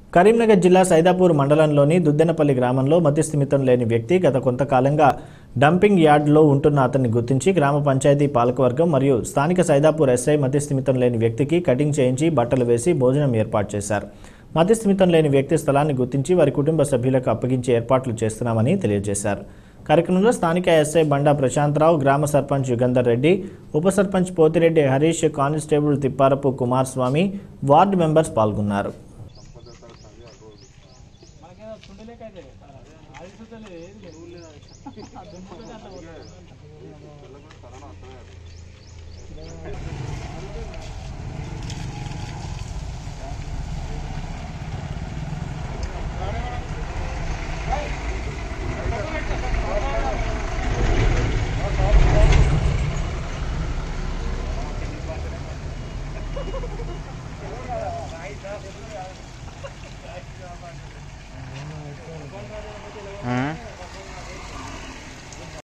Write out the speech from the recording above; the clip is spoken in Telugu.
కరీంనగర్ జిల్లా సైదాపూర్ మండలంలోని దుద్దెనపల్లి గ్రామంలో మతిస్థిమితం లేని వ్యక్తి గత కొంతకాలంగా డంపింగ్ యార్డ్లో ఉంటున్న అతన్ని గుర్తించి గ్రామ పంచాయతీ పాలకవర్గం మరియు స్థానిక సైదాపూర్ ఎస్ఐ మతిస్థిమితం లేని వ్యక్తికి కటింగ్ చేయించి బట్టలు వేసి భోజనం ఏర్పాటు చేశారు మతిస్థిమితం లేని వ్యక్తి స్థలాన్ని గుర్తించి వారి కుటుంబ సభ్యులకు అప్పగించే ఏర్పాట్లు చేస్తున్నామని తెలియజేశారు కార్యక్రమంలో స్థానిక ఎస్ఐ బండా ప్రశాంతరావు గ్రామ సర్పంచ్ యుగంధర్ రెడ్డి ఉప sarpanch Pothireddy Harish constable Thipparapu Kumar Swamy ward members పాల్గొన్నారు